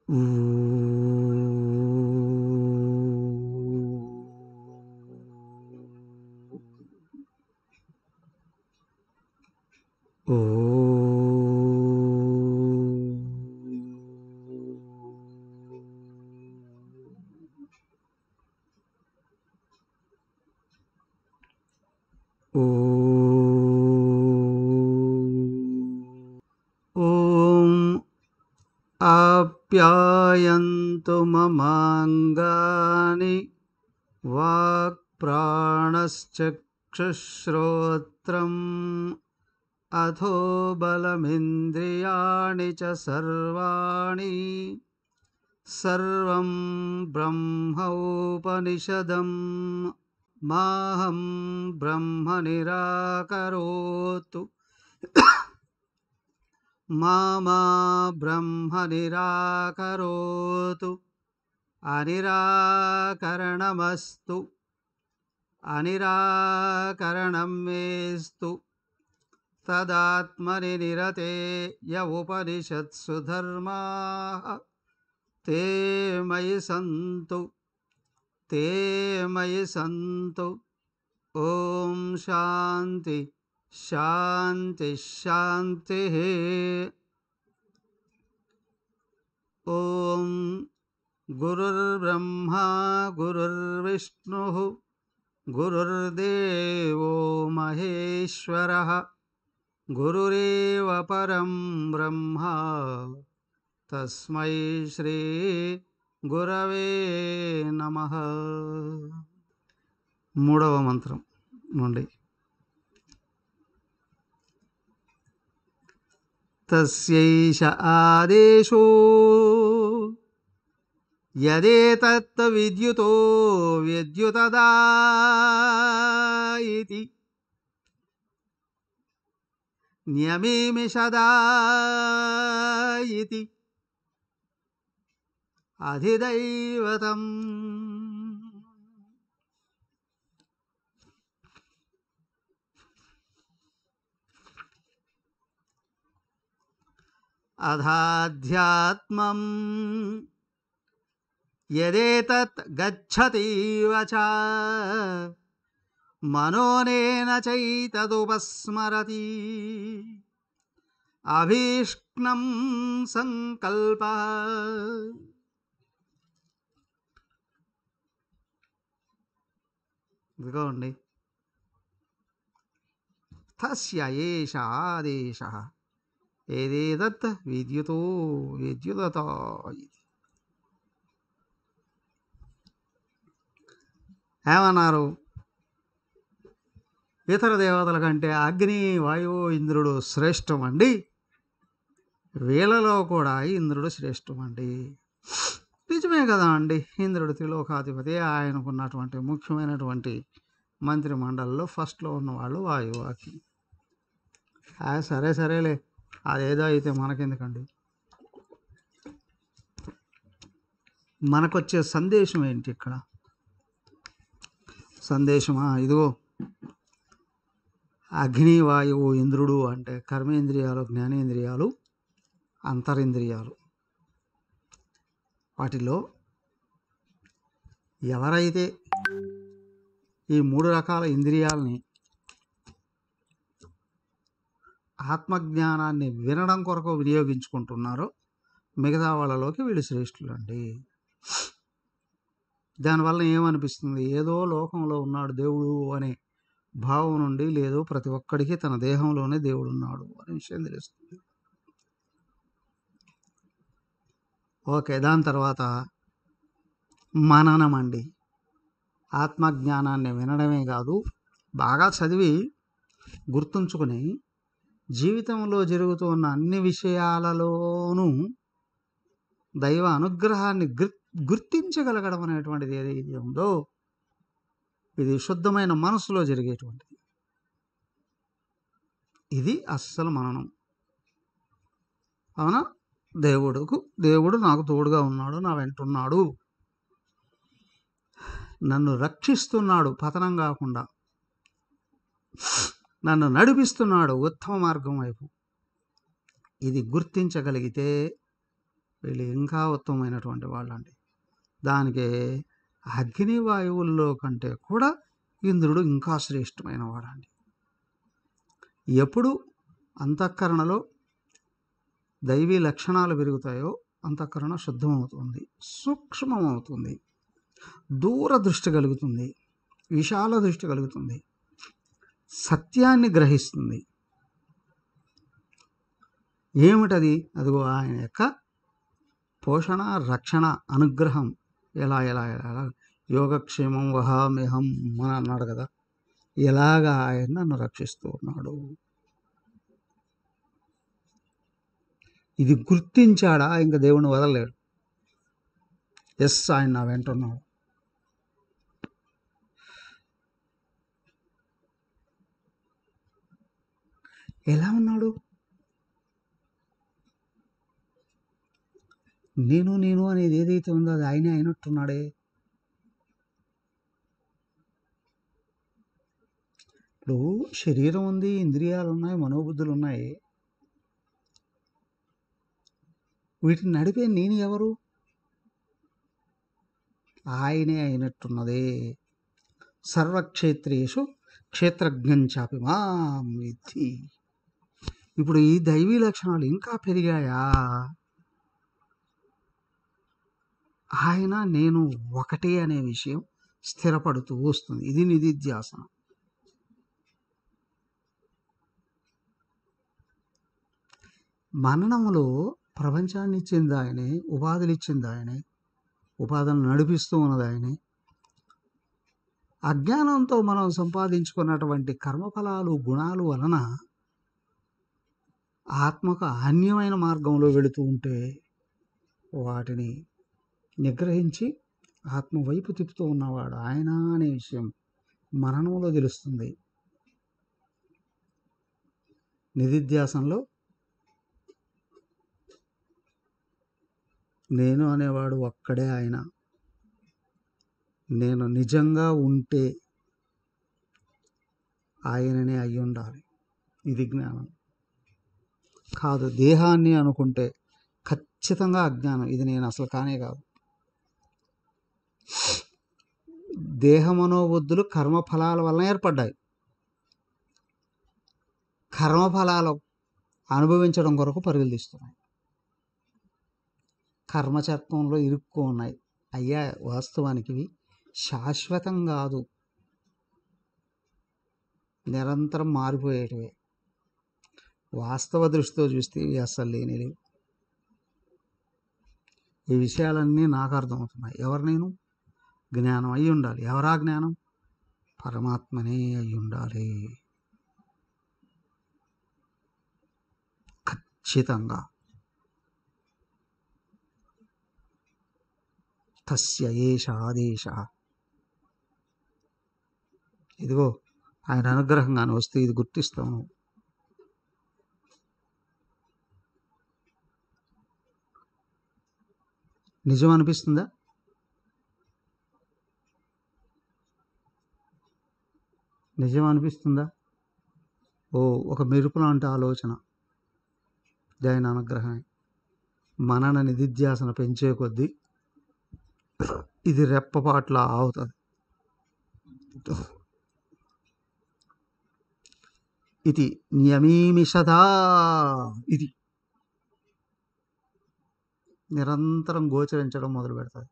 ॐ आप्यायन्तु ममाङ्गानि वाक्प्राणश्चक्षुश्रोत्रम् अथो बलमिन्द्रियाणि च सर्वाणि सर्वं ब्रह्मोपनिषदं माहं ब्रह्म निराकरोतु मा मा ब्रह्म निराकरोतु अनिराकरणमस्तु अनिराकरणं मेस्तु तदात्मनि निरते य उपनिषत्सु धर्माः ते मयि सन्तु ते मयि सन्तु ॐ शान्ति शान्ति शान्तिः ॐ गुरुर्ब्रह्मा गुरुर्विष्णुः गुरुर्देवो महेश्वरः गुरुरेव परं ब्रह्मा తస్మై శ్రీ గురవే నమ మూడవ మంత్రం నుండి తస్యైష ఆదేశో యదేతత్ విద్యుతో విద్యుతదా ఇతి న్యమేమిషదా ఇతి అధిదైవతం అధాధ్యాత్మం యదేతత్ గచ్చతీవ చ మనోనేన చైతదుపస్మరతి అభీష్ణం సంకల్ప ఇదిగోండి తస్య ఏష ఆదేశ ఏదేదత్ విద్యుతో విద్యుదత ఏమన్నారు ఇతర దేవతల కంటే అగ్ని వాయువు ఇంద్రుడు శ్రేష్టం అండి వీళ్ళలో కూడా ఇంద్రుడు శ్రేష్టం అండి నిజమే కదా అండి ఇంద్రుడు త్రిలోకాధిపతి ఆయనకున్నటువంటి ముఖ్యమైనటువంటి మంత్రి మండలిలో ఫస్ట్లో ఉన్నవాళ్ళు వాయువు అగ్ని ఆ, సరే సరేలే అదేదో అయితే మనకెందుకండి మనకొచ్చే సందేశం ఏంటి ఇక్కడ సందేశమా ఇదిగో అగ్ని వాయువు ఇంద్రుడు అంటే కర్మేంద్రియాలు జ్ఞానేంద్రియాలు అంతరింద్రియాలు వాటిలో ఎవరైతే ఈ మూడు రకాల ఇంద్రియాలని ఆత్మజ్ఞానాన్ని వినడం కొరకు వినియోగించుకుంటున్నారో మిగతా వాళ్ళలోకి వీళ్ళు శ్రేష్ఠులు అండి దానివల్ల ఏమనిపిస్తుంది ఏదో లోకంలో ఉన్నాడు దేవుడు అనే భావం నుండి లేదు ప్రతి ఒక్కడికి తన దేహంలోనే దేవుడు ఉన్నాడు అనే విషయం తెలుస్తుంది ఓకే దాని తర్వాత మననం అండి ఆత్మజ్ఞానాన్ని వినడమే కాదు బాగా చదివి గుర్తుంచుకుని జీవితంలో జరుగుతున్న అన్ని విషయాలలోనూ దైవ అనుగ్రహాన్ని గుర్ గుర్తించగలగడం అనేటువంటిది ఏదైతే ఉందో ఇది శుద్ధమైన మనసులో జరిగేటువంటిది ఇది అస్సలు మననం అవునా దేవుడుకు దేవుడు నాకు తోడుగా ఉన్నాడు నా వెంటున్నాడు నన్ను రక్షిస్తున్నాడు పతనం కాకుండా నన్ను నడిపిస్తున్నాడు ఉత్తమ మార్గం వైపు ఇది గుర్తించగలిగితే వీళ్ళు ఇంకా ఉత్తమమైనటువంటి వాళ్ళండి దానికి అగ్ని వాయువుల్లో కంటే కూడా ఇంద్రుడు ఇంకా శ్రేష్టమైన వాడండి ఎప్పుడు అంతఃకరణలో దైవీ లక్షణాలు పెరుగుతాయో అంతఃకరణ శుద్ధమవుతుంది సూక్ష్మమవుతుంది దూరదృష్టి కలుగుతుంది విశాల దృష్టి కలుగుతుంది సత్యాన్ని గ్రహిస్తుంది ఏమిటది అదిగో ఆయన యొక్క పోషణ రక్షణ అనుగ్రహం ఎలా ఎలా ఎలా ఎలా యోగక్షేమం వహామ్యహం అని అన్నాడు కదా ఎలాగా ఆయన నన్ను రక్షిస్తూ ఉన్నాడు ఇది గుర్తించాడా ఇంకా దేవుని వదలలేడు ఎస్ ఆయన నా వెంటున్నాడు ఎలా ఉన్నాడు నేను నేను అనేది ఏదైతే ఉందో అది ఆయనే అయినట్టున్నాడే ఇప్పుడు శరీరం ఉంది ఇంద్రియాలు ఉన్నాయి మనోబుద్ధులు ఉన్నాయి వీటిని నడిపే నేను ఎవరు ఆయనే అయినట్టున్నదే సర్వక్షేత్రేషు క్షేత్రజ్ఞం చాపి మాం విద్ధి ఇప్పుడు ఈ దైవీ లక్షణాలు ఇంకా పెరిగాయా ఆయన నేను ఒకటే అనే విషయం స్థిరపడుతూ వస్తుంది ఇది నిధిధ్యాసనం మననములో ప్రపంచాన్ని ఇచ్చింది ఆయనే ఉపాధులు ఇచ్చింది ఆయనే ఉపాధులను నడిపిస్తూ ఉన్నది ఆయనే అజ్ఞానంతో మనం సంపాదించుకున్నటువంటి కర్మఫలాలు గుణాలు వలన ఆత్మకు అన్యమైన మార్గంలో వెళుతూ ఉంటే వాటిని నిగ్రహించి ఆత్మ వైపు తిప్పుతూ ఉన్నవాడు ఆయన అనే విషయం మరణంలో తెలుస్తుంది నిధిధ్యాసంలో నేను అనేవాడు ఒక్కడే ఆయన నేను నిజంగా ఉంటే ఆయననే అయి ఉండాలి ఇది జ్ఞానం కాదు దేహాన్ని అనుకుంటే ఖచ్చితంగా అజ్ఞానం ఇది నేను అసలు కానే కాదు దేహమనోబుద్ధులు కర్మఫలాల వలన ఏర్పడ్డాయి కర్మఫలాలు అనుభవించడం కొరకు పరుగులు తీస్తున్నాయి కర్మచక్రంలో ఇరుక్కు ఉన్నాయి అయ్యా వాస్తవానికి ఇవి శాశ్వతం కాదు నిరంతరం మారిపోయేటివే వాస్తవ దృష్టితో చూస్తే ఇవి అస్సలు లేనివి ఈ విషయాలన్నీ నాకు అర్థమవుతున్నాయి ఎవరు నేను జ్ఞానం అయి ఉండాలి ఎవరా జ్ఞానం పరమాత్మనే అయి ఉండాలి ఖచ్చితంగా తస్య ఏష ఆదేశ ఇదిగో ఆయన అనుగ్రహంగానే వస్తే ఇది గుర్తిస్తాను నిజం అనిపిస్తుందా నిజం అనిపిస్తుందా ఓ ఒక మెరుపు లాంటి ఆలోచన జైన అనుగ్రహమే మనన నిధిధ్యాసన పెంచే కొద్దీ ఇది రెప్పపాట్ల అవుతుంది ఇది నియమీమిషదా ఇది నిరంతరం గోచరించడం మొదలు పెడతాయి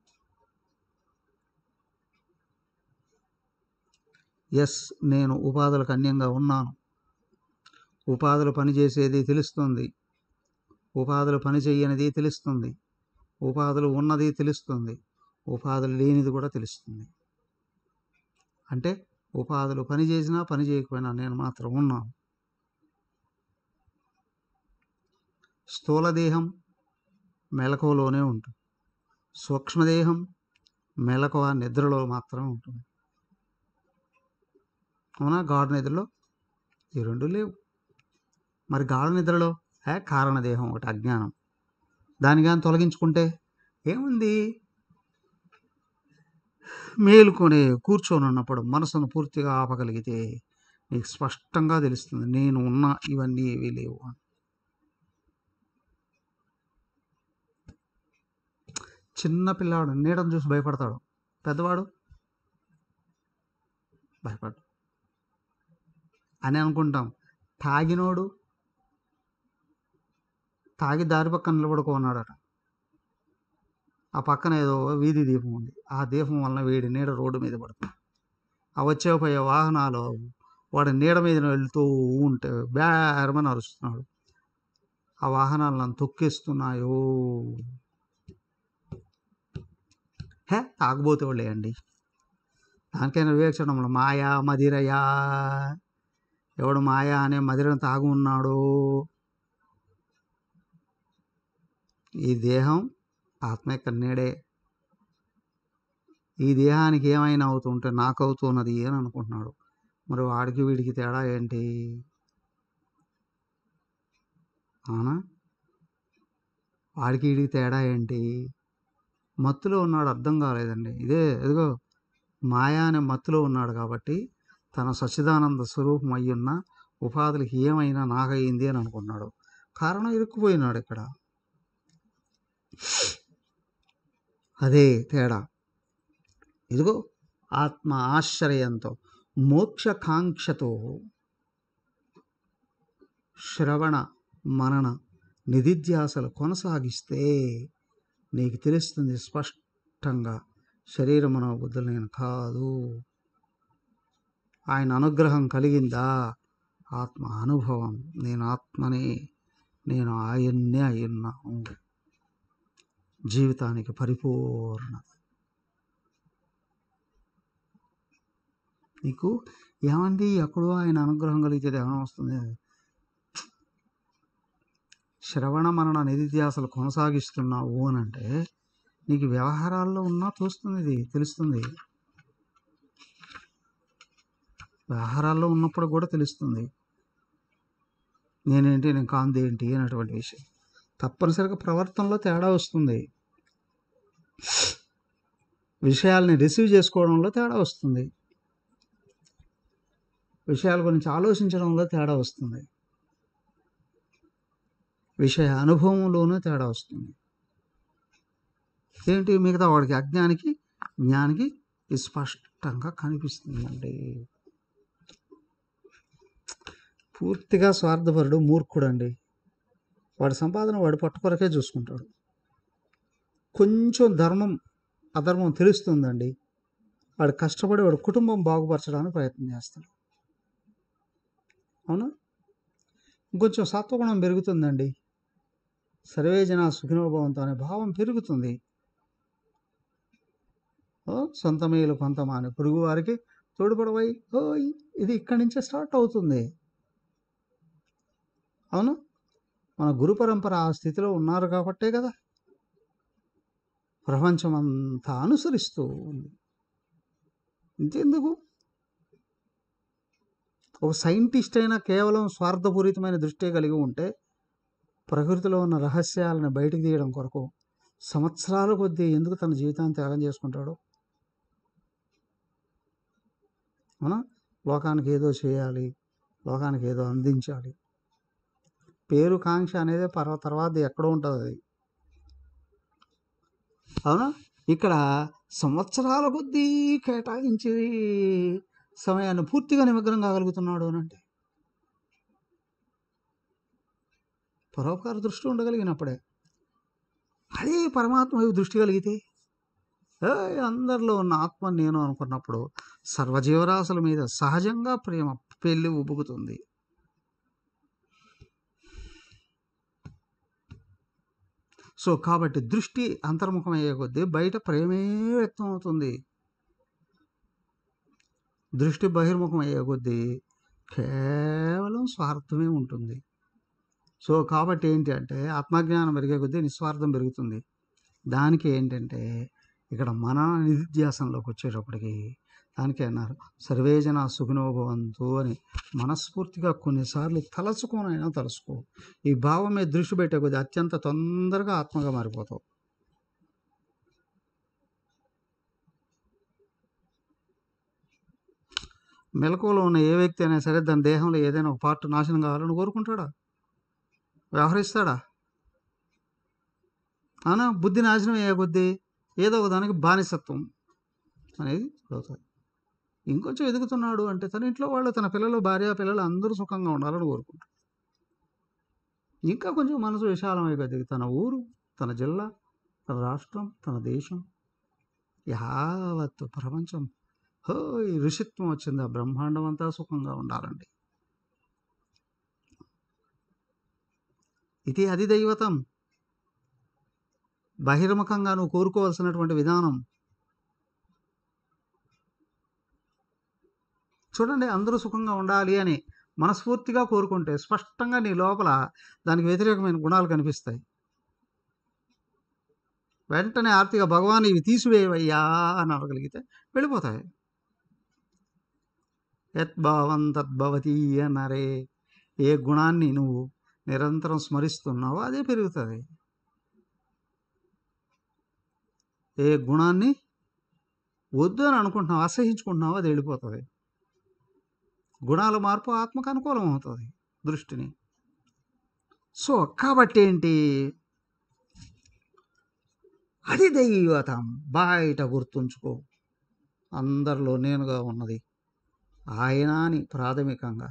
ఎస్ నేను ఉపాధులకు అన్యంగా ఉన్నాను ఉపాధులు పనిచేసేది తెలుస్తుంది ఉపాధులు పని చేయనిది తెలుస్తుంది ఉపాధులు ఉన్నది తెలుస్తుంది ఉపాధులు లేనిది కూడా తెలుస్తుంది అంటే ఉపాధులు పని చేసినా పని చేయకపోయినా నేను మాత్రం ఉన్నాను స్థూలదేహం మెలకువలోనే ఉంటుంది సూక్ష్మదేహం మెలకువ నిద్రలో మాత్రమే ఉంటుంది అవునా గాఢ నిద్రలో ఈ రెండు లేవు మరి గాఢ నిద్రలో ఏ కారణదేహం ఒకటి అజ్ఞానం దాని కానీ తొలగించుకుంటే ఏముంది మేలుకొని కూర్చొని ఉన్నప్పుడు మనసును పూర్తిగా ఆపగలిగితే నీకు స్పష్టంగా తెలుస్తుంది నేను ఉన్న ఇవన్నీ ఏవీ లేవు అని చిన్న పిల్లాడు నీడను చూసి భయపడతాడు పెద్దవాడు భయపడు అని అనుకుంటాం తాగినోడు తాగి దారి పక్కన నిలబడుకున్నాడట ఆ పక్కన ఏదో వీధి దీపం ఉంది ఆ దీపం వలన వేడి నీడ రోడ్డు మీద పడుతుంది ఆ వచ్చే పోయే వాహనాలు వాడి నీడ మీద వెళ్తూ ఉంటే బేరమని అరుస్తున్నాడు ఆ వాహనాలు నన్ను తొక్కేస్తున్నాయో హే తాగబోతే వాళ్ళే అండి దానికైనా వివేచనంలో మాయా మదిరయా ఎవడు మాయా అనే మదిరను తాగు ఉన్నాడో ఈ దేహం ఆత్మ యొక్క నీడే ఈ దేహానికి ఏమైనా అవుతుంటే నాకు అవుతున్నది అని అనుకుంటున్నాడు మరి వాడికి వీడికి తేడా ఏంటి అవునా వాడికి వీడికి తేడా ఏంటి మత్తులో ఉన్నాడు అర్థం కాలేదండి ఇదే ఎదుగో మాయా అనే మత్తులో ఉన్నాడు కాబట్టి తన సచ్చిదానంద స్వరూపం అయ్యున్న ఉపాధులకి ఏమైనా నాకయ్యింది అని అనుకున్నాడు కారణం ఇరుక్కుపోయినాడు ఇక్కడ అదే తేడా ఇదిగో ఆత్మ ఆశ్చర్యంతో మోక్షకాంక్షతో శ్రవణ మనన నిధిధ్యాసలు కొనసాగిస్తే నీకు తెలుస్తుంది స్పష్టంగా శరీర మనోబుద్ధులు నేను కాదు ఆయన అనుగ్రహం కలిగిందా ఆత్మ అనుభవం నేను ఆత్మని నేను ఆయన్నే అయ్యున్నాను జీవితానికి పరిపూర్ణత నీకు ఏమండి ఎక్కడో ఆయన అనుగ్రహం కలిగితే ఏమైనా వస్తుంది శ్రవణ మనన నిధిధ్యాసలు కొనసాగిస్తున్నావు అని అంటే నీకు వ్యవహారాల్లో ఉన్నా చూస్తుంది ఇది తెలుస్తుంది వ్యవహారాల్లో ఉన్నప్పుడు కూడా తెలుస్తుంది నేనేంటి నేను కాంతి ఏంటి అనేటువంటి విషయం తప్పనిసరిగా ప్రవర్తనలో తేడా వస్తుంది విషయాల్ని రిసీవ్ చేసుకోవడంలో తేడా వస్తుంది విషయాల గురించి ఆలోచించడంలో తేడా వస్తుంది విషయ అనుభవంలోనూ తేడా వస్తుంది ఏంటి మిగతా వాడికి అజ్ఞానికి జ్ఞానికి ఇది స్పష్టంగా కనిపిస్తుందండి పూర్తిగా స్వార్థపరుడు మూర్ఖుడు అండి వాడి సంపాదన వాడు పట్టుకొరకే చూసుకుంటాడు కొంచెం ధర్మం అధర్మం తెలుస్తుందండి వాడు కష్టపడి వాడు కుటుంబం బాగుపరచడానికి ప్రయత్నం చేస్తాడు అవునా ఇంకొంచెం సత్వగుణం పెరుగుతుందండి సర్వే జన సుఖినోభవంతో అనే భావం పెరుగుతుంది ఓ సొంత మేలు కొంతమా అని పొరుగు వారికి తోడుపడవై ఓ ఇది ఇక్కడి నుంచే స్టార్ట్ అవుతుంది అవును మన గురు పరంపర ఆ స్థితిలో ఉన్నారు కాబట్టే కదా ప్రపంచం అంతా అనుసరిస్తూ ఉంది ఇంతెందుకు ఒక సైంటిస్ట్ అయినా కేవలం స్వార్థపూరితమైన దృష్టే కలిగి ఉంటే ప్రకృతిలో ఉన్న రహస్యాలను బయటకు తీయడం కొరకు సంవత్సరాల కొద్దీ ఎందుకు తన జీవితాన్ని త్యాగం చేసుకుంటాడు అవునా లోకానికి ఏదో చేయాలి లోకానికి ఏదో అందించాలి పేరు కాంక్ష అనేది పర్వ తర్వాత ఎక్కడో ఉంటుంది అది అవునా ఇక్కడ సంవత్సరాల కొద్దీ కేటాయించి సమయాన్ని పూర్తిగా నిమగ్నం కాగలుగుతున్నాడు అని అంటే పరోపకార దృష్టి ఉండగలిగినప్పుడే అదే పరమాత్మ వైపు దృష్టి కలిగితే ఏయ్, అందరిలో ఉన్న ఆత్మ నేను అనుకున్నప్పుడు సర్వజీవరాశుల మీద సహజంగా ప్రేమ పెళ్ళి ఉబుకుతుంది సో కాబట్టి దృష్టి అంతర్ముఖమయ్యే కొద్దీ బయట ప్రేమే వ్యక్తం అవుతుంది దృష్టి బహిర్ముఖం అయ్యే కొద్దీ కేవలం స్వార్థమే ఉంటుంది సో కాబట్టి ఏంటి అంటే ఆత్మజ్ఞానం పెరిగే కొద్దీ నిస్వార్థం పెరుగుతుంది దానికి ఏంటంటే ఇక్కడ మన నిధిధ్యాసంలోకి వచ్చేటప్పటికి దానికి అన్నారు సర్వేజన సుఖినోభవంతు అని మనస్ఫూర్తిగా కొన్నిసార్లు తలచుకోనైనా తలుసుకో ఈ భావం మీద దృష్టి పెట్టే కొద్దీ అత్యంత తొందరగా ఆత్మగా మారిపోతావు మెలకువలో ఉన్న ఏ వ్యక్తి అయినా సరే దాని దేహంలో ఏదైనా ఒక పార్ట్ నాశనం కావాలని కోరుకుంటాడా వ్యవహరిస్తాడా అవునా బుద్ధి నాశనం అయ్యే కొద్దీ ఏదో ఒక దానికి బానిసత్వం అనేది అవుతుంది ఇంకొంచెం ఎదుగుతున్నాడు అంటే తన ఇంట్లో వాళ్ళు తన పిల్లలు భార్య పిల్లలు అందరూ సుఖంగా ఉండాలని కోరుకుంటారు ఇంకా కొంచెం మనసు విశాలమై కొద్దిగా తన ఊరు తన జిల్లా తన రాష్ట్రం తన దేశం యావత్తు ప్రపంచం హో ఈ ఋషిత్వం వచ్చింది ఆ బ్రహ్మాండం అంతా సుఖంగా ఉండాలండి ఇది అధిదైవతం బహిర్ముఖంగా నువ్వు కోరుకోవాల్సినటువంటి విధానం చూడండి అందరూ సుఖంగా ఉండాలి అని మనస్ఫూర్తిగా కోరుకుంటే స్పష్టంగా నీ లోపల దానికి వ్యతిరేకమైన గుణాలు కనిపిస్తాయి వెంటనే ఆర్తిక భగవాన్ ఇవి తీసివేయవయ్యా అని అనగలిగితే వెళ్ళిపోతాయి యద్భావం తద్భవతి అన్నారే ఏ గుణాన్ని నువ్వు నిరంతరం స్మరిస్తున్నావో అదే పెరుగుతుంది ఏ గుణాన్ని వద్దు అని అనుకుంటున్నావు అసహించుకుంటున్నావు అది వెళ్ళిపోతుంది గుణాల మార్పు ఆత్మకు అనుకూలం అవుతుంది దృష్టిని సో కాబట్టి ఏంటి అది దైవతం బయట గుర్తుంచుకో అందరిలో నేనుగా ఉన్నది ఆయన అని ప్రాథమికంగా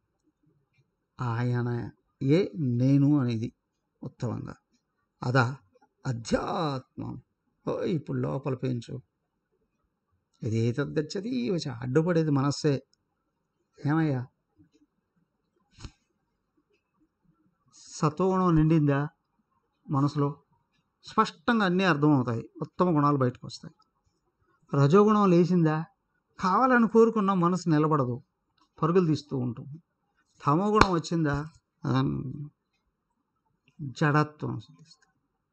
ఆయన ఏ నేను అనేది ఉత్తమంగా అదా అధ్యాత్మం ఓ ఇప్పుడు లోపల పెంచు ఇది తగ్గచ్చది వచ్చి అడ్డుపడేది మనస్సే ఏమయ్యా సత్వగుణం నిండిందా మనసులో స్పష్టంగా అన్నీ అర్థమవుతాయి ఉత్తమ గుణాలు బయటకు వస్తాయి రజోగుణం లేచిందా కావాలని కున్న మనసు నిలబడదు పరుగులు తీస్తూ ఉంటుంది తమో గుణం వచ్చిందా జడత్వం సిద్ధిస్తుంది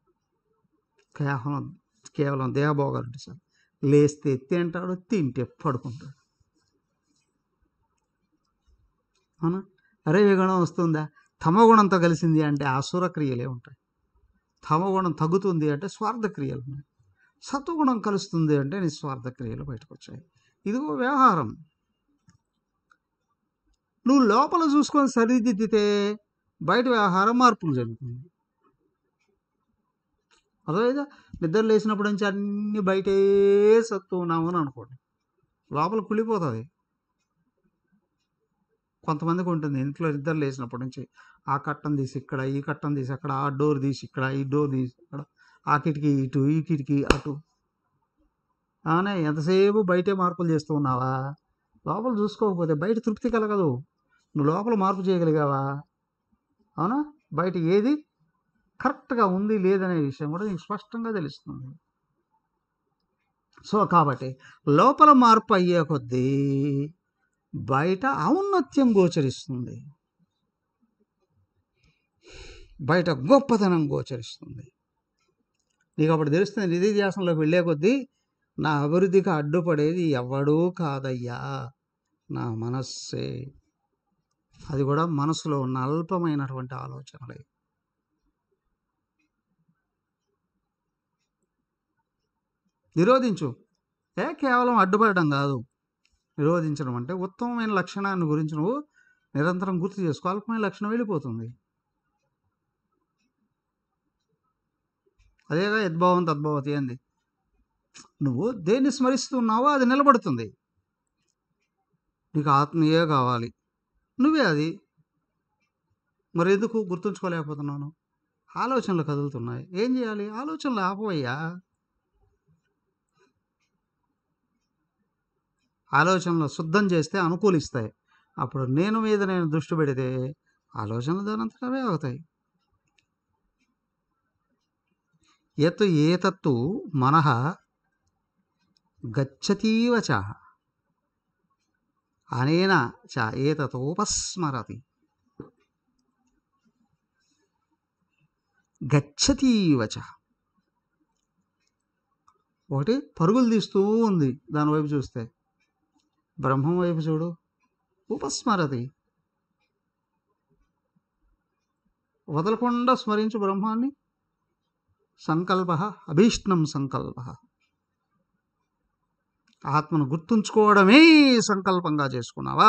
కేవలం కేవలం దేహభోగాలు సార్ లేస్తే తింటాడు తింటే పడుకుంటాడు అవునా అరే గుణం వస్తుందా తమగుణంతో కలిసింది అంటే ఆసుర క్రియలే ఉంటాయి తమగుణం తగ్గుతుంది అంటే స్వార్థ క్రియలు ఉన్నాయి సత్వగుణం కలుస్తుంది అంటే నిస్వార్థ క్రియలు బయటకు వచ్చాయి ఇదిగో వ్యవహారం నువ్వు లోపల చూసుకొని సరిదిద్దితే బయట వ్యవహారం మార్పులు జరుగుతుంది అదేవిధంగా నిద్ర లేచినప్పటి నుంచి అన్ని బయటే సత్తు ఉన్నాము అని అనుకోండి లోపల కుళ్ళిపోతుంది కొంతమందికి ఉంటుంది ఇంట్లో నిద్ర లేచినప్పటి నుంచి ఆ కట్టం తీసి ఇక్కడ ఈ కట్టం తీసి అక్కడ ఆ డోర్ తీసి ఇక్కడ ఈ డోర్ తీసి ఇక్కడ ఆ కిటికీ ఇటు ఈ కిటికీ అటు అవునే ఎంతసేపు బయటే మార్పులు చేస్తూ ఉన్నావా లోపల చూసుకోకపోతే బయట తృప్తి కలగదు నువ్వు లోపల మార్పు చేయగలిగావా అవునా బయట ఏది కరెక్ట్గా ఉంది లేదనే విషయం కూడా నీకు స్పష్టంగా తెలుస్తుంది సో కాబట్టి లోపల మార్పు అయ్యే కొద్దీ బయట ఔన్నత్యం గోచరిస్తుంది బయట గొప్పతనం గోచరిస్తుంది నీకు అప్పుడు తెలుస్తుంది నిధిధ్యాసంలోకి వెళ్ళే కొద్దీ నా అభివృద్ధికి అడ్డుపడేది ఎవడూ కాదయ్యా నా మనస్సే అది కూడా మనసులో ఉన్న అల్పమైనటువంటి ఆలోచనలే నిరోధించు ఏ కేవలం అడ్డుపడడం కాదు నిరోధించడం అంటే ఉత్తమమైన లక్షణాన్ని గురించి నువ్వు నిరంతరం గుర్తు చేసుకో అల్పమైన లక్షణం వెళ్ళిపోతుంది అదేగా యద్భావం తద్భవతి అంది నువ్వు దేన్ని స్మరిస్తున్నావో అది నిలబడుతుంది నీకు ఆత్మీయే కావాలి నువ్వే అది మరి ఎందుకు గుర్తుంచుకోలేకపోతున్నాను ఆలోచనలు కదులుతున్నాయి ఏం చేయాలి ఆలోచనలు ఆపవయ్యా ఆలోచనలు శుద్ధం చేస్తే అనుకూలిస్తాయి అప్పుడు నేను మీద నేను దృష్టి పెడితే ఆలోచనలు దానంతట అవే అవుతాయి యత్ ఏతత్తు మనః గచ్చతీవ చ అనేన చ ఏతతోపస్మరతి గచ్చతీవ చ ఒకటి పరుగులు తీస్తూ ఉంది దాని వైపు చూస్తే బ్రహ్మం వైపు చూడు ఉపస్మరతి వదలకుండా స్మరించు బ్రహ్మాన్ని సంకల్ప అభీష్ణం సంకల్ప ఆత్మను గుర్తుంచుకోవడమే సంకల్పంగా చేసుకున్నావా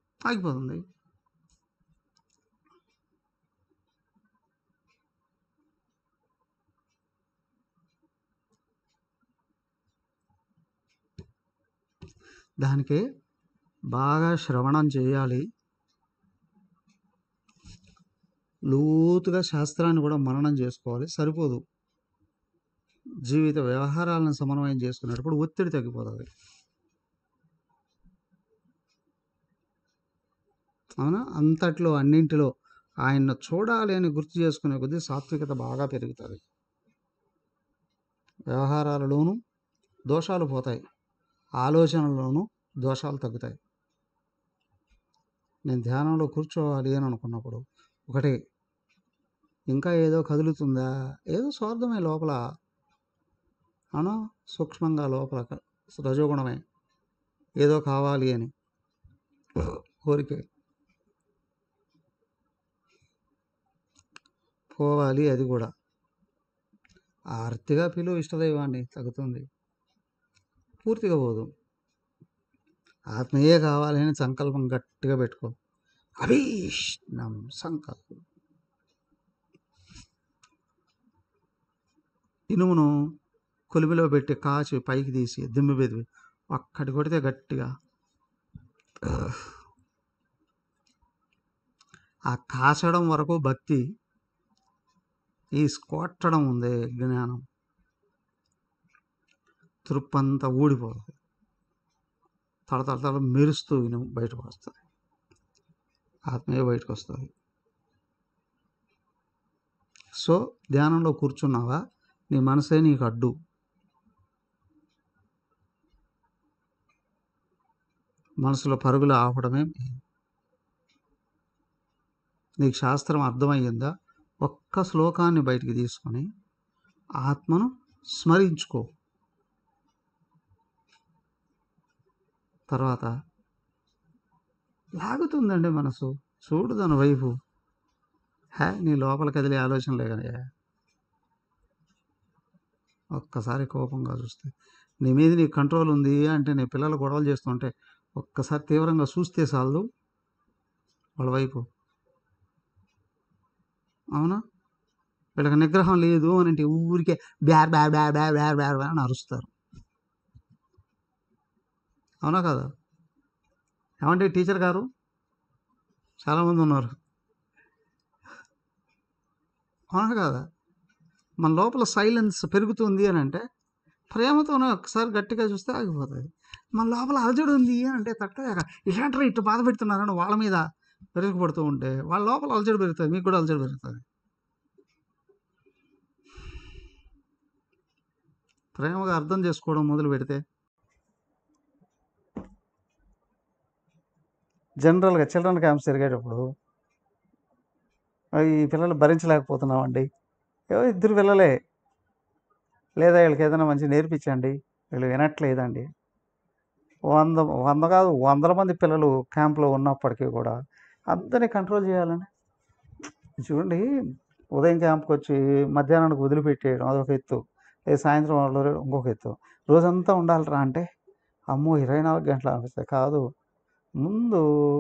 ఆగిపోతుంది దానికి బాగా శ్రవణం చేయాలి లోతుగా శాస్త్రాన్ని కూడా మననం చేసుకోవాలి సరిపోదు జీవిత వ్యవహారాలను సమన్వయం చేసుకునేటప్పుడు ఒత్తిడి తగ్గిపోతుంది అవునా అంతట్లో అన్నింటిలో ఆయన్ను చూడాలి అని గుర్తు చేసుకునే కొద్దీ సాత్వికత బాగా పెరుగుతుంది వ్యవహారాలలోనూ దోషాలు పోతాయి ఆలోచనల్లోనూ దోషాలు తగ్గుతాయి నేను ధ్యానంలో కూర్చోవాలి అని అనుకున్నప్పుడు ఒకటే ఇంకా ఏదో కదులుతుందా ఏదో స్వార్థమే లోపల అవునా సూక్ష్మంగా లోపల క- రజోగుణమే ఏదో కావాలి అని కోరిక పోవాలి అది కూడా ఆర్తిగా పిలువ ఇష్టదైవాన్ని తగ్గుతుంది పూర్తిగా పోదు ఆత్మయే కావాలని సంకల్పం గట్టిగా పెట్టుకో అభీష్ణం సంకల్పం ఇనుమును కొలిమిలో పెట్టి కాచి పైకి తీసి దిమ్మి బెదివి అక్కడి కొడితే గట్టిగా ఆ కాచడం వరకు భక్తి ఈ కొట్టడం ఉంది జ్ఞానం తురుప్పంతా ఊడిపోతుంది తడ తడ తడ మెరుస్తూ ఇనుము బయటకు వస్తుంది ఆత్మీయ బయటకు వస్తుంది సో ధ్యానంలో కూర్చున్నావా నీ మనసే నీకు అడ్డు మనసులో పరుగులు ఆపడమే మెయిన్. నీకు శాస్త్రం అర్థమయ్యిందా ఒక్క శ్లోకాన్ని బయటికి తీసుకొని ఆత్మను స్మరించుకో తర్వాత లాగుతుందండి మనసు చూడు దాని వైపు హే నీ లోపల కదిలే ఆలోచనలే కదా ఒక్కసారి కోపంగా చూస్తే నీ మీద నీ కంట్రోల్ ఉంది అంటే నీ పిల్లలు గొడవలు చేస్తుంటే ఒక్కసారి తీవ్రంగా చూస్తే చాలదు వాళ్ళ వైపు అవునా వీళ్ళకి నిగ్రహం లేదు అని అంటే ఊరికే బ్యార్ బ్యార్ బ్యార్ బ్యార్ బ్యార్ బ్యార్ బ్యార్ అని అరుస్తారు అవునా కదా ఏమంటే టీచర్ గారు చాలామంది ఉన్నారు అవునా కదా మన లోపల సైలెన్స్ పెరుగుతుంది అని అంటే ప్రేమతోనే ఒకసారి గట్టిగా చూస్తే ఆగిపోతుంది మన లోపల అలజడి ఉంది అని అంటే తట్టలేక ఇలాంటి ఇట్టు బాధ పెడుతున్నారని వాళ్ళ మీద పెరుగుపడుతూ ఉంటే వాళ్ళ లోపల అలజడి పెరుగుతుంది మీకు కూడా అలజడి పెరుగుతుంది ప్రేమగా అర్థం చేసుకోవడం మొదలు పెడితే జనరల్గా చిల్డ్రన్ క్యాంప్స్ తిరిగేటప్పుడు ఈ పిల్లలు భరించలేకపోతున్నామండి ఏవో ఇద్దరు పిల్లలే లేదా వీళ్ళకి ఏదైనా మంచి నేర్పించండి వీళ్ళు వినట్లేదండి వంద వంద కాదు వందల మంది పిల్లలు క్యాంప్లో ఉన్నప్పటికీ కూడా అందరినీ కంట్రోల్ చేయాలని చూడండి ఉదయం క్యాంప్కి వచ్చి మధ్యాహ్నానికి వదిలిపెట్టేయడం అదొక ఎత్తు లేదు సాయంత్రం వాళ్ళు ఇంకొక ఎత్తు రోజంతా ఉండాలిరా అంటే అమ్మో ఇరవై నాలుగు గంటలు అనిపిస్తాయి కాదు ముందు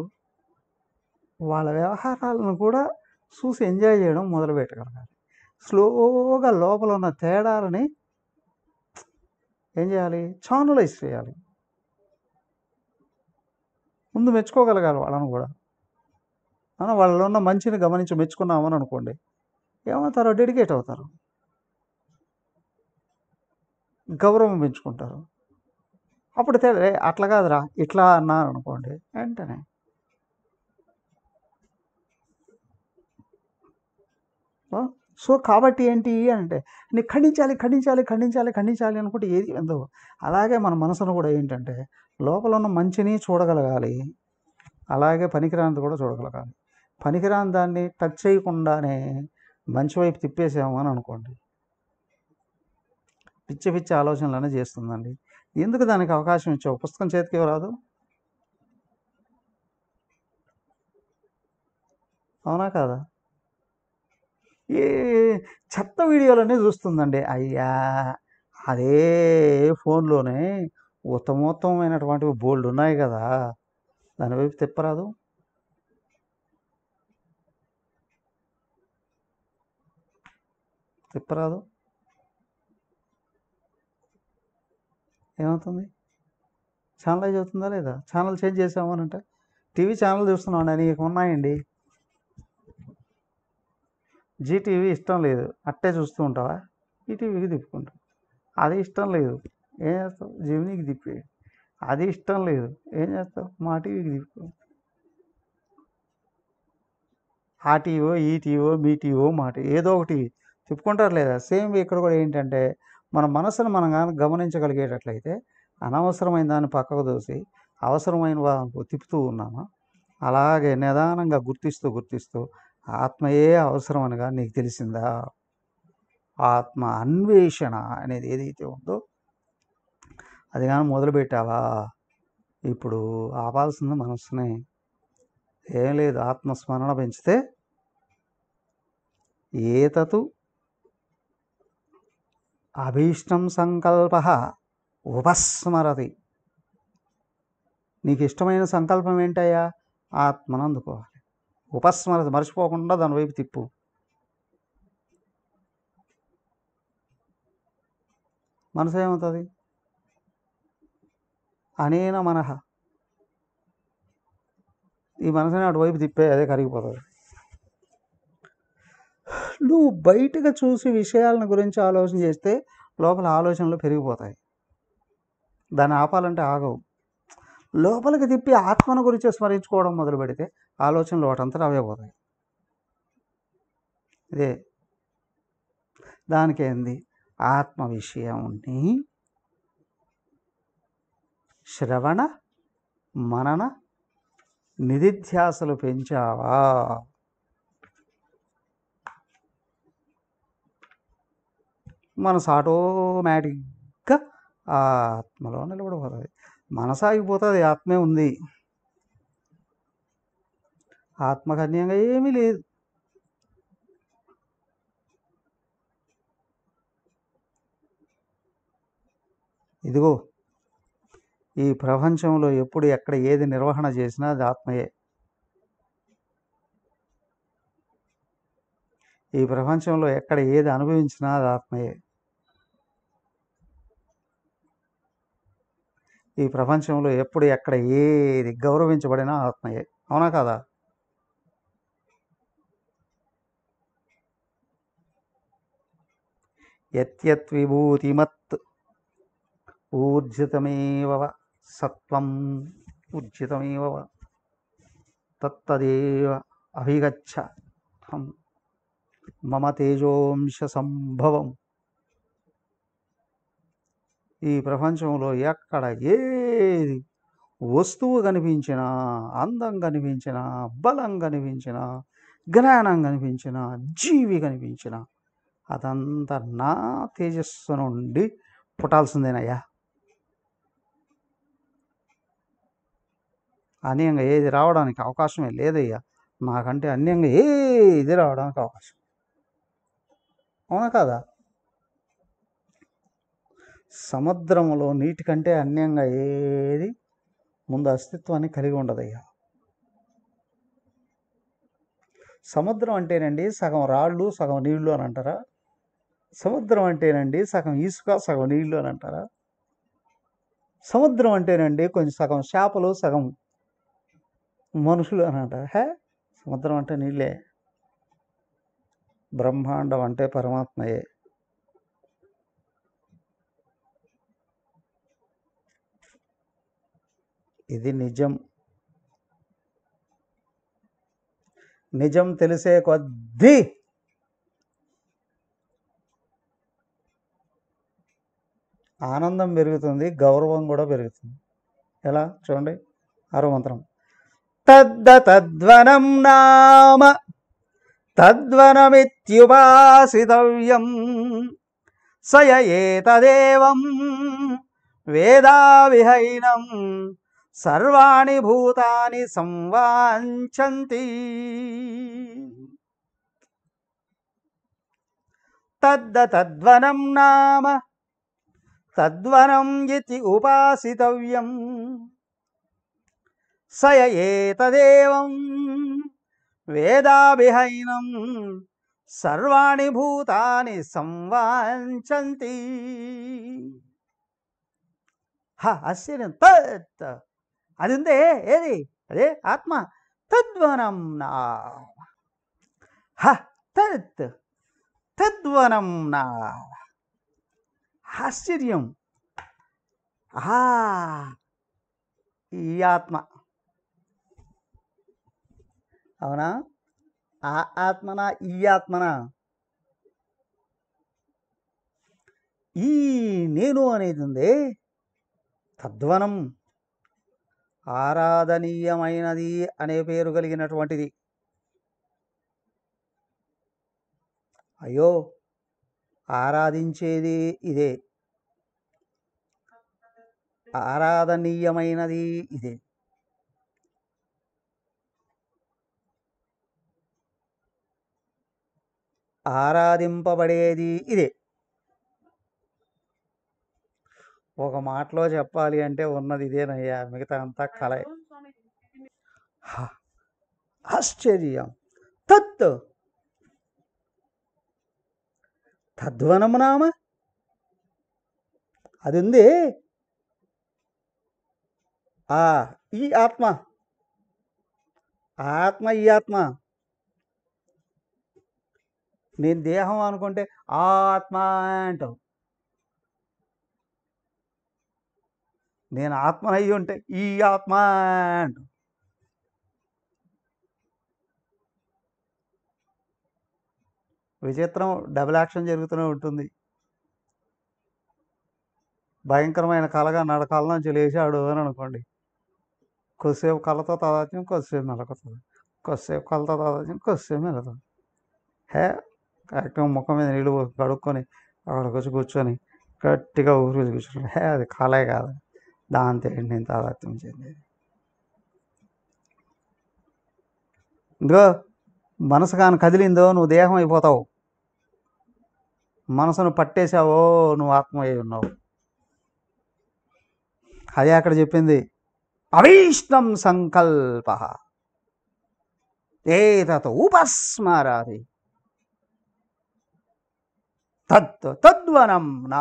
వాళ్ళ వ్యవహారాలను కూడా చూసి ఎంజాయ్ చేయడం మొదలు పెట్టగలగాలి స్లోగా లోపల ఉన్న తేడాలని ఏం చేయాలి ఛానలైజ్ చేయాలి ముందు మెచ్చుకోగలగాలి వాళ్ళని కూడా మనం వాళ్ళలో ఉన్న మంచిని గమనించి మెచ్చుకున్నామని అనుకోండి ఏమవుతారో డెడికేట్ అవుతారు గౌరవం పెంచుకుంటారు అప్పుడు తేడా "ఏ, అట్లా కాదురా ఇట్లా అన్నారు అనుకోండి వెంటనే ఆ, సో కాబట్టి ఏంటి అని అంటే నీ ఖండించాలి ఖండించాలి ఖండించాలి ఖండించాలి అనుకుంటే ఏది ఎందు అలాగే మన మనసును కూడా ఏంటంటే లోపల ఉన్న మంచిని చూడగలగాలి అలాగే పనికిరానిది కూడా చూడగలగాలి పనికిరాని దాన్ని టచ్ చేయకుండానే మంచి వైపు తిప్పేసాము అని అనుకోండి పిచ్చి పిచ్చి ఆలోచనలనే చేస్తుందండి ఎందుకు దానికి అవకాశం ఇచ్చావు పుస్తకం చేతికి రాదు అవునా కాదా ఈ చెత్త వీడియోలన్నీ చూస్తుందండి అయ్యా అదే ఫోన్లోనే ఉత్తమోత్తమైనటువంటివి బోల్డ్ ఉన్నాయి కదా దాని వైపు తిప్పరాదు తిప్పరాదు ఏమవుతుంది ఛానల్ చదువుతుందా లేదా ఛానల్ చేంజ్ చేసామని అంటే టీవీ ఛానల్ చూస్తున్నాం నీకు ఉన్నాయండి జీటీవీ ఇష్టం లేదు అట్టే చూస్తూ ఉంటావా ఈటీవీకి తిప్పుకుంటావు అది ఇష్టం లేదు ఏం చేస్తావు జీవనీకి తిప్పి అది ఇష్టం లేదు ఏం చేస్తావు మా టీవీకి తిప్పు ఆ టీవో ఈ టీవో మీ టీవో మా టీవో ఏదో ఒకటి తిప్పుకుంటారు లేదా సేమ్ ఇక్కడ కూడా ఏంటంటే మన మనసును మనం కానీ గమనించగలిగేటట్లయితే అనవసరమైన దాన్ని పక్కకు దోసి అవసరమైన వైపు తిప్పుతూ ఉన్నామా అలాగే నిదానంగా గుర్తిస్తూ గుర్తిస్తూ ఆత్మయే అవసరం అనగా నీకు తెలిసిందా ఆత్మ అన్వేషణ అనేది ఏదైతే ఉందో అది కానీ మొదలుపెట్టావా ఇప్పుడు ఆపాల్సింది మనస్సునే ఏం లేదు ఆత్మస్మరణ పెంచితే ఏతతు అభీష్టం సంకల్ప ఉపస్మరతి నీకు ఇష్టమైన సంకల్పం ఏంటయ్యా ఆత్మను అందుకోవాలి ఉపస్మరతి మర్చిపోకుండా దాని వైపు తిప్పు మనసు ఏమవుతుంది అనేన మనహ ఈ మనసుని అటువైపు తిప్పే అదే కరిగిపోతుంది నువ్వు బయటగా చూసి విషయాలను గురించి ఆలోచన చేస్తే లోపల ఆలోచనలు పెరిగిపోతాయి దాన్ని ఆపాలంటే ఆగవు లోపలికి తిప్పి ఆత్మను గురించి స్మరించుకోవడం మొదలు పెడితే ఆలోచనలు వాటంతటా అవే పోతాయి ఇదే దానికేంది ఆత్మ విషయంని శ్రవణ మనన నిధిధ్యాసలు పెంచావా మనసు ఆటోమేటిక్గా ఆ ఆత్మలో నిలబడిపోతుంది మనసు ఆగిపోతుంది ఆత్మే ఉంది ఆత్మకన్యంగా ఏమీ లేదు ఇదిగో ఈ ప్రపంచంలో ఎప్పుడు ఎక్కడ ఏది నిర్వహణ చేసినా అది ఆత్మయే ఈ ప్రపంచంలో ఎక్కడ ఏది అనుభవించినా అది ఆత్మయే ఈ ప్రపంచంలో ఎప్పుడు ఎక్కడ ఏది గౌరవించబడినా ఆత్మయే అవునా కాదా యత్యత్ విభూతిమత్ ఊర్జితమేవ సత్వం ఊర్జితమేవ తత్తదేవ అభిగచ్చ త్వం మమ తేజోంశ సంభవం ఈ ప్రపంచంలో ఎక్కడ ఏది వస్తువు కనిపించినా అందం కనిపించినా బలం కనిపించినా జ్ఞానం కనిపించినా జీవి కనిపించినా అదంతా నా తేజస్సు నుండి పుట్టాల్సిందేనయ్యా అన్యంగా ఏది రావడానికి అవకాశమే లేదయ్యా నాకంటే అన్యంగా ఏది రావడానికి అవకాశం అవునా కాదా సముద్రంలో నీటి కంటే అన్యంగా ఏది ముందు అస్తిత్వాన్ని కలిగి ఉండదయ్యా సముద్రం అంటేనండి సగం రాళ్ళు సగం నీళ్లు అని అంటారా సముద్రం అంటేనండి సగం ఇసుక సగం నీళ్లు అని అంటారా సముద్రం అంటేనండి కొంచెం సగం చేపలు సగం మనుషులు అని అంటారు హే సముద్రం అంటే నీళ్ళే బ్రహ్మాండం అంటే పరమాత్మయే ఇది నిజం నిజం తెలిసే కొద్దీ ఆనందం పెరుగుతుంది గౌరవం కూడా పెరుగుతుంది ఎలా చూడండి ఆరో మంత్రం తద్ద తద్వనం నామ తద్వనమిత్యుపాసితవ్యం సయ ఏతదేవం వేదా విహైనం సర్వాణి భూతాని సంవాంఛంతి తద్ద తద్వనం నామ తద్వనం ఇతి ఉపాసితవ్యం సయ ఏతదేవం వేదాభిహైనం సర్వాణి భూతాని సంవాంఛంతి హ ఆశ్చర్యం తత్ అది ఉందే ఏది అదే ఆత్మ తద్వనం నా హ తత్ తద్వనం నా ఆశ్చర్యం ఆ ఈ ఆత్మ అవునా ఆ ఆత్మనా ఈ ఆత్మనా ఈ నేను అనేది ఉంది తద్వనం ఆరాధనీయమైనది అనే పేరు కలిగినటువంటిది అయ్యో ఆరాధించేది ఇదే ఆరాధనీయమైనది ఇదే ఆరాధింపబడేది ఇదే ఒక మాటలో చెప్పాలి అంటే ఉన్నది ఇదేనయ్యా మిగతా అంతా కలే హ, ఆశ్చర్యం తత్ తద్వనము నామ అది ఉంది ఆ ఈ ఆత్మ ఆ ఆత్మ ఈ ఆత్మ నేను దేహం అనుకుంటే ఆ ఆత్మ అంటావు నేను ఆత్మనయ్యి ఉంటే ఈ ఆత్మ అంటావు విచిత్రం డబుల్ యాక్షన్ జరుగుతూనే ఉంటుంది భయంకరమైన కళగా నడకాల నుంచి లేచాడు అని అనుకోండి కొద్దిసేపు కళ్ళతో తాదాత్యం కొద్దిసేపు మెలకుతుంది కొద్దిసేపు కళ్ళతో తాదాత్యం కొద్దిసేపు మెలుగుతుంది హే కరెక్ట్గా ముఖం మీద నీళ్ళు పోసి కడుక్కొని అక్కడికి వచ్చి కూర్చొని గట్టిగా ఊరి కూర్చొని హే అది కళే కాదు దాంతో ఏంటి నేను తాదాత్యం చెందేది ఇదిగో మనసు కాని కదిలిందో నువ్వు దేహం అయిపోతావు మనసును పట్టేశావో నువ్వు ఆత్మ అయి ఉన్నావు అదే అక్కడ చెప్పింది అభీష్టం సంకల్ప ఏతత్ ఉపస్మరాది తత్ తద్వనం నా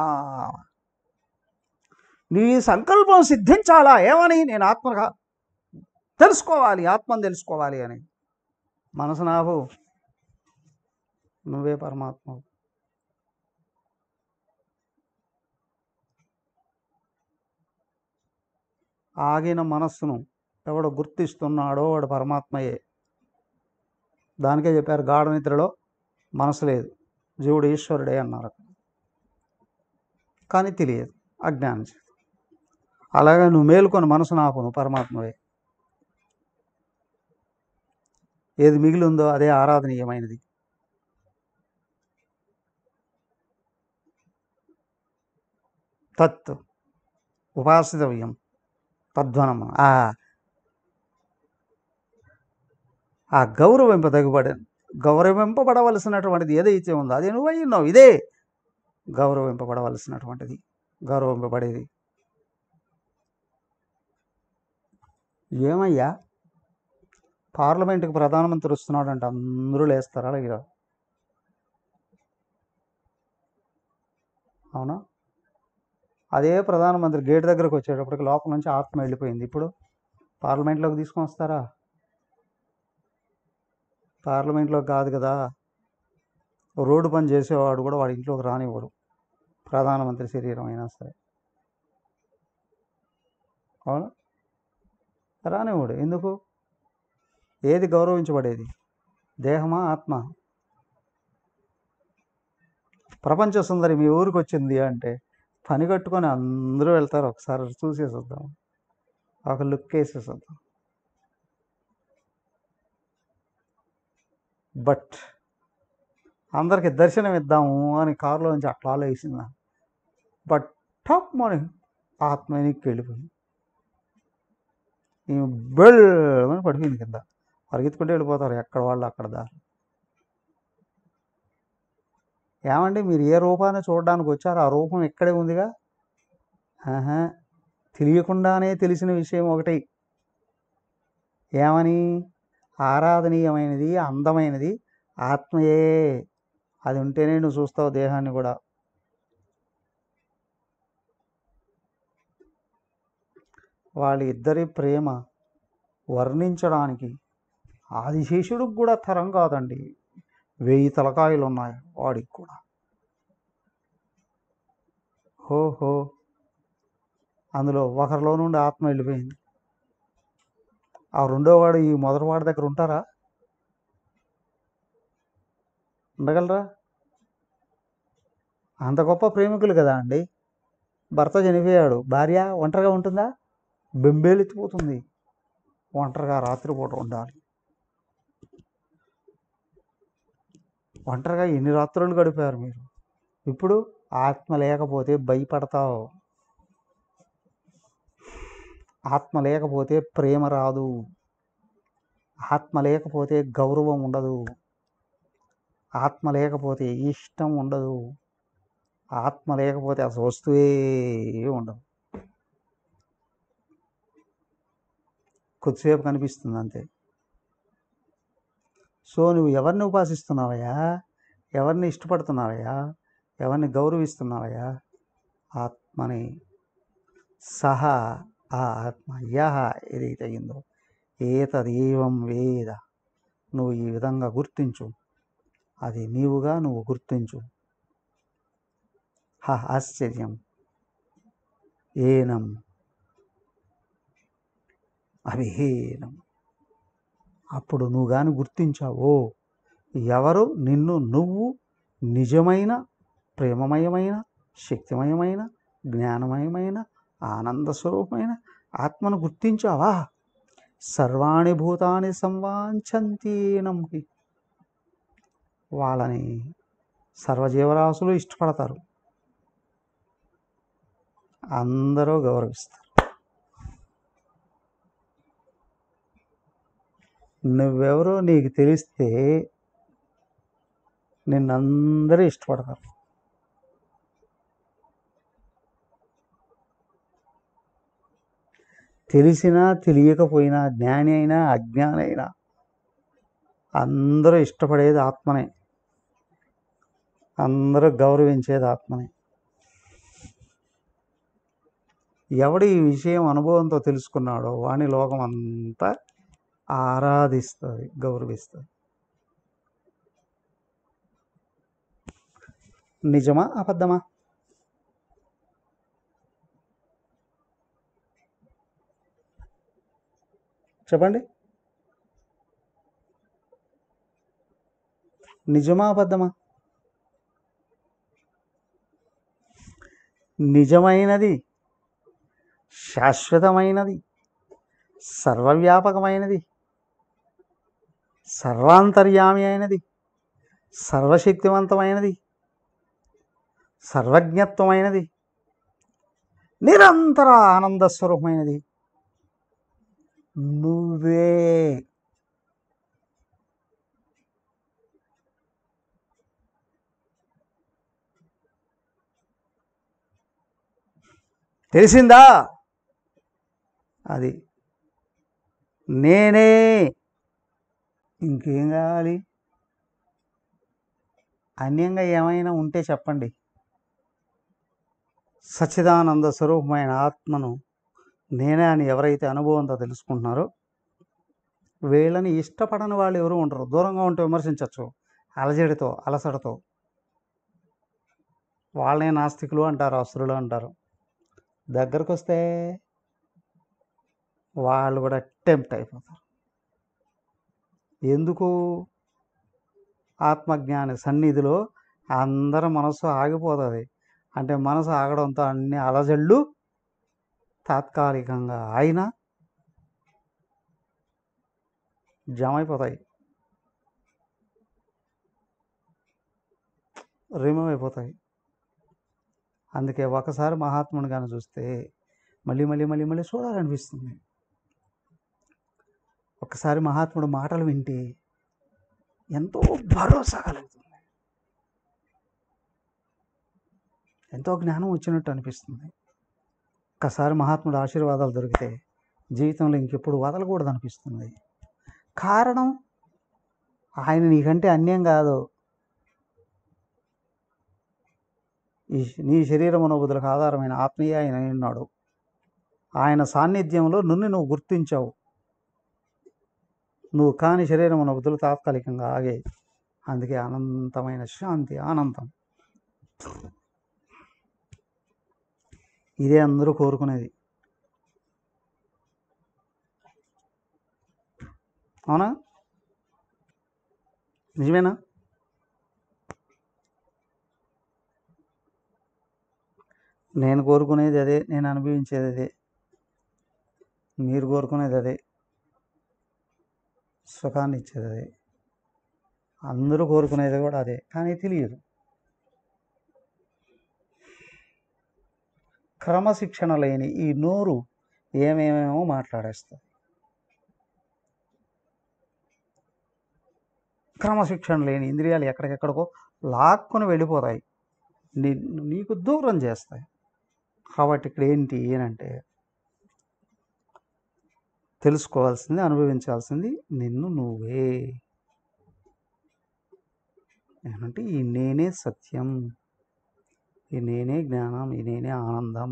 నీ సంకల్పం సిద్ధించాలా ఏమని నేను ఆత్మగా తెలుసుకోవాలి ఆత్మను తెలుసుకోవాలి అని మనసు నావు నువ్వే పరమాత్మ ఆగిన మనస్సును ఎవడు గుర్తిస్తున్నాడో వాడు పరమాత్మయే దానికే చెప్పారు గాఢ నిద్రలో మనసు లేదు జీవుడు ఈశ్వరుడే అన్నారు కానీ తెలియదు అజ్ఞానం చేత అలాగే నువ్వు మేలుకొని మనసు నాపు నువ్వు పరమాత్మవే ఏది మిగిలి ఉందో అదే ఆరాధనీయమైనది తత్ ఉపాసితవ్యం తద్వనం ఆ ఆ గౌరవింపదగుబడ గౌరవింపబడవలసినటువంటిది ఏదైతే ఉందో అది నువ్వు అయ్యున్నావు ఇదే గౌరవింపబడవలసినటువంటిది గౌరవింపబడేది ఏమయ్యా పార్లమెంట్కి ప్రధానమంత్రి వస్తున్నాడంటే అందరూ లేస్తారా లేదా అవునా అదే ప్రధానమంత్రి గేట్ దగ్గరకు వచ్చేటప్పటికి లోపల నుంచి ఆత్మ వెళ్ళిపోయింది ఇప్పుడు పార్లమెంట్లోకి తీసుకొని వస్తారా పార్లమెంట్లో కాదు కదా రోడ్డు పని చేసేవాడు కూడా వాడి ఇంట్లోకి రానివ్వడు ప్రధానమంత్రి శరీరం అయినా సరే అవును రానివ్వడు ఎందుకు ఏది గౌరవించబడేది దేహమా ఆత్మ ప్రపంచ సుందరి మీ ఊరికి వచ్చింది అంటే పని కట్టుకొని అందరూ వెళ్తారు ఒకసారి చూసేసి వద్దాం ఒక లుక్ వేసేసి వద్దాం బట్ అందరికి దర్శనం ఇద్దాము అని కారులో నుంచి అట్లా ఆలోచించిందా బట్ టాప్ మార్నింగ్ ఆత్మ వెనక్కి వెళ్ళిపోయింది ఈ బెల్ అని పడిపోయింది కింద పరిగెత్తుకుంటూ వెళ్ళిపోతారు ఎక్కడ వాళ్ళు అక్కడ దారి ఏమండి మీరు ఏ రూపాన్ని చూడడానికి వచ్చారో ఆ రూపం ఇక్కడే ఉందిగా ఆహా తెలియకుండానే తెలిసిన విషయం ఒకటి ఏమని ఆరాధనీయమైనది అందమైనది ఆత్మయే అది ఉంటేనే నువ్వు చూస్తావు దేహాన్ని కూడా వాళ్ళ ఇద్దరి ప్రేమ వర్ణించడానికి ఆదిశేషుడికి కూడా తరం కాదండి వెయ్యి తలకాయలు ఉన్నాయి వాడికి కూడా హో హో అందులో ఒకరిలో నుండి ఆత్మ వెళ్ళిపోయింది ఆ రెండో వాడు ఈ మొదటి వాడి దగ్గర ఉంటారా ఉండగలరా అంత గొప్ప ప్రేమికులు కదా అండి భర్త చనిపోయాడు భార్య ఒంటరిగా ఉంటుందా బెంబేలెత్తిపోతుంది ఒంటరిగా రాత్రిపూట ఉండాలి ఒంటరిగా ఎన్ని రాత్రులు గడిపారు మీరు ఇప్పుడు ఆత్మ లేకపోతే భయపడతావు ఆత్మ లేకపోతే ప్రేమ రాదు ఆత్మ లేకపోతే గౌరవం ఉండదు ఆత్మ లేకపోతే ఇష్టం ఉండదు ఆత్మ లేకపోతే అసలు వస్తువే ఉండదు కొద్దిసేపు కనిపిస్తుంది అంతే సో నువ్వు ఎవరిని ఉపాసిస్తున్నావయ్యా ఎవరిని ఇష్టపడుతున్నావయ్యా ఎవరిని గౌరవిస్తున్నావయ్యా ఆత్మని సహా ఆ ఆత్మ యహ ఏదైతే అయిందో ఏతదేవం వేద నువ్వు ఈ విధంగా గుర్తించు అది నీవుగా నువ్వు గుర్తించు హ ఆశ్చర్యం ఏనం అవిహీనం అప్పుడు నువ్వు కానీ గుర్తించావో ఎవరు నిన్ను నువ్వు నిజమైన ప్రేమమయమైన శక్తిమయమైన జ్ఞానమయమైన ఆనంద స్వరూపమైన ఆత్మను గుర్తించావా సర్వాణి భూతాన్ని సంవాంఛంతి నమ్మి వాళ్ళని సర్వజీవరాశులు ఇష్టపడతారు అందరూ గౌరవిస్తారు నువ్వెవరో నీకు తెలిస్తే నిన్నందరూ ఇష్టపడతారు తెలిసినా తెలియకపోయినా జ్ఞాని అయినా అజ్ఞాని అయినా అందరూ ఇష్టపడేది ఆత్మనే అందరూ గౌరవించేది ఆత్మనే ఎవడు ఈ విషయం అనుభవంతో తెలుసుకున్నాడో వాని లోకం అంతా ఆరాధిస్తుంది గౌరవిస్తుంది నిజమా అబద్ధమా చెప్పండి నిజమా అబద్ధమా నిజమైనది శాశ్వతమైనది సర్వవ్యాపకమైనది సర్వాంతర్యామి అయినది సర్వశక్తివంతమైనది సర్వజ్ఞత్వమైనది నిరంతర ఆనంద స్వరూపమైనది నువ్వే తెలిసిందా అది నేనే ఇంకేం కావాలి అన్యంగా ఏమైనా ఉంటే చెప్పండి సచ్చిదానంద స్వరూపమైన ఆత్మను నేనే అని ఎవరైతే అనుభవంతో తెలుసుకుంటున్నారో వీళ్ళని ఇష్టపడని వాళ్ళు ఎవరు ఉండరు దూరంగా ఉంటే విమర్శించవచ్చు అలజడితో అలసటతో వాళ్ళనే నాస్తికులు అంటారు అసురులు అంటారు దగ్గరకు వస్తే వాళ్ళు కూడా టెంప్ట్ అయిపోతారు ఎందుకు ఆత్మజ్ఞాని సన్నిధిలో అందరి మనసు ఆగిపోతుంది అంటే మనసు ఆగడంతో అన్ని అలజళ్ళు తాత్కాలికంగా అయినా జమ అయిపోతాయి రిమూవ్ అయిపోతాయి అందుకే ఒకసారి మహాత్ముని కానీ చూస్తే మళ్ళీ మళ్ళీ మళ్ళీ మళ్ళీ చూడాలనిపిస్తుంది ఒకసారి మహాత్ముడు మాటలు వింటే ఎంతో భరోసా కలుగుతుంది ఎంతో జ్ఞానం వచ్చినట్టు అనిపిస్తుంది ఒక్కసారి మహాత్ముడు ఆశీర్వాదాలు దొరికితే జీవితంలో ఇంకెప్పుడు వదలకూడదు అనిపిస్తుంది కారణం ఆయన నీకంటే అన్యం కాదు ఈ నీ శరీర మనోబుద్ధులకు ఆధారమైన ఆత్మీయ ఆయన ఉన్నాడు ఆయన సాన్నిధ్యంలో నున్ను నువ్వు గుర్తించావు నువ్వు కాని శరీరం నవ్వుతులు తాత్కాలికంగా ఆగే అందుకే అనంతమైన శాంతి ఆనందం ఇదే అందరూ కోరుకునేది అవునా నిజమేనా నేను కోరుకునేది అదే నేను అనుభవించేది అదే మీరు కోరుకునేది అదే సుఖాన్ని ఇచ్చేది అదే అందరూ కోరుకునేది కూడా అదే కానీ తెలియదు క్రమశిక్షణ లేని ఈ నోరు ఏమేమేమో మాట్లాడేస్తుంది క్రమశిక్షణ లేని ఇంద్రియాలు ఎక్కడికెక్కడికో లాక్కుని వెళ్ళిపోతాయి నీ నీకు దూరం చేస్తాయి కాబట్టి ఇక్కడ ఏంటి ఏనంటే తెలుసుకోవాల్సింది అనుభవించాల్సింది నిన్ను నువ్వే ఏమంటే ఈ నేనే సత్యం ఈ నేనే జ్ఞానం ఈ నేనే ఆనందం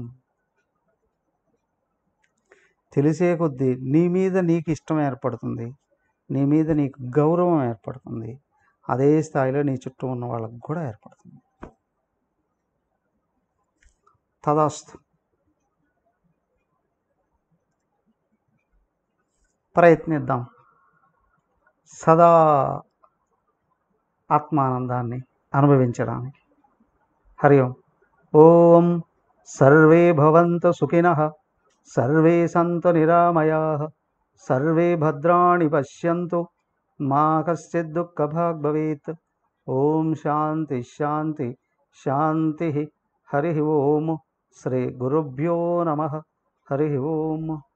తెలిసే కొద్దీ నీ మీద నీకు ఇష్టం ఏర్పడుతుంది నీ మీద నీకు గౌరవం ఏర్పడుతుంది అదే స్థాయిలో నీ చుట్టూ ఉన్న వాళ్ళకు కూడా ఏర్పడుతుంది తదాస్తు ప్రయత్నిద్దాం సదా ఆత్మానందాన్ని అనుభవించడానికి హరి ఓం ఓం సర్వే భవంతు సుఖినః సర్వే సంతు నిరామయా సర్వే భద్రాణి పశ్యంతు మా కశ్చిత్ దుఃఖభాగ్ భవేత్ ఓం శాంతి శాంతి శాంతి హరి ఓం శ్రీ గురుభ్యో నమ హరి ఓం